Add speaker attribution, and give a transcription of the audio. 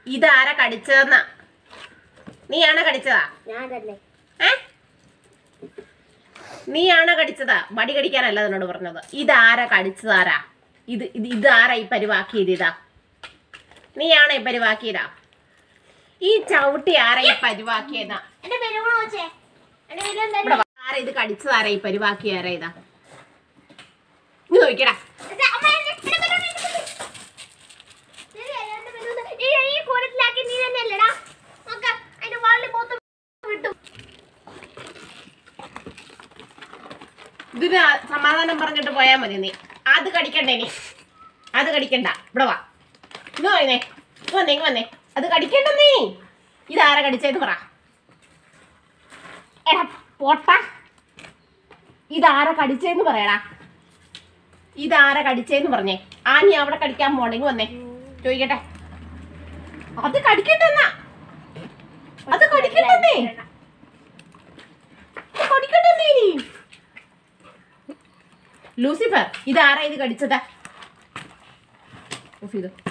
Speaker 1: ഇതാരാ കടിച്ചതെന്നാ നീയാണോ കടിച്ചതാ
Speaker 2: ഞാൻ തന്നെ
Speaker 1: ഏ നീയാണോ കടിച്ചതാ മടി കടിക്കാനല്ല എന്നോട് പറഞ്ഞത് ഇതാരാ കടിച്ചതാരാ ഇത് ഇത് ഇതാരാ ഈ പരിവാക്കിയത് ഇതാ നീയാണോ ഈ പരിവാക്കിയതാ ഈ ചവിട്ടി ആരാ ഈ പരിവാക്കിയതാ
Speaker 2: എന്റെ പേര് കൂടെ വെച്ചേ എന്റെ പേര് എന്താ
Speaker 1: ഇവിടെ വാ. ആരാ ഇത് കടിച്ചതാരാ ഈ പരിവാക്കി ആരാ ഇതാ നീ നോക്കിയടാ
Speaker 2: ഇത് അമ്മ, എന്റെ- എന്റെ പേര് ഒന്ന് എന്റെ പേര്. ശരി, എന്റെ പേര് ഒന്ന് ഈ ഈ കൂടത്തിലാക്കി നീ തന്നെയല്ലേടാ നോക്ക അതിന്റെ വാളിൽ മൊത്തം വിട്ടു
Speaker 1: ഇതിന് സമാധാനം പറഞ്ഞിട്ട് പോയാ മതി നീ അത് കടിക്കണ്ടേ നീ അത് കടിക്കണ്ട ഇവിടെ വാ ഇത് വന്നേ ഇത് വന്നേ ഇങ്ങ് വന്നേ അത് കടിക്കണ്ട നീ ഇതാരാ കടിച്ചതെന്ന് പറ എടാ പോട്ട ഇതാരാ കടിച്ചതെന്ന് പറയടാ ഇതാരാ കടിച്ചതെന്ന് പറഞ്ഞേ ആ നീ അവിടെ കടിക്കാൻ പോണെങ്കിൽ വന്നേ ചോദിക്കട്ടെ അത് കടിക്കണ്ടെന്നാ അത് കടിക്കണ്ടെന്നേ അത് കടിക്കണ്ടെന്നേ നീ ലൂസിഫർ ഇതാരാ ഇത് കടിച്ചത് ഓഫ് ചെയ്തോ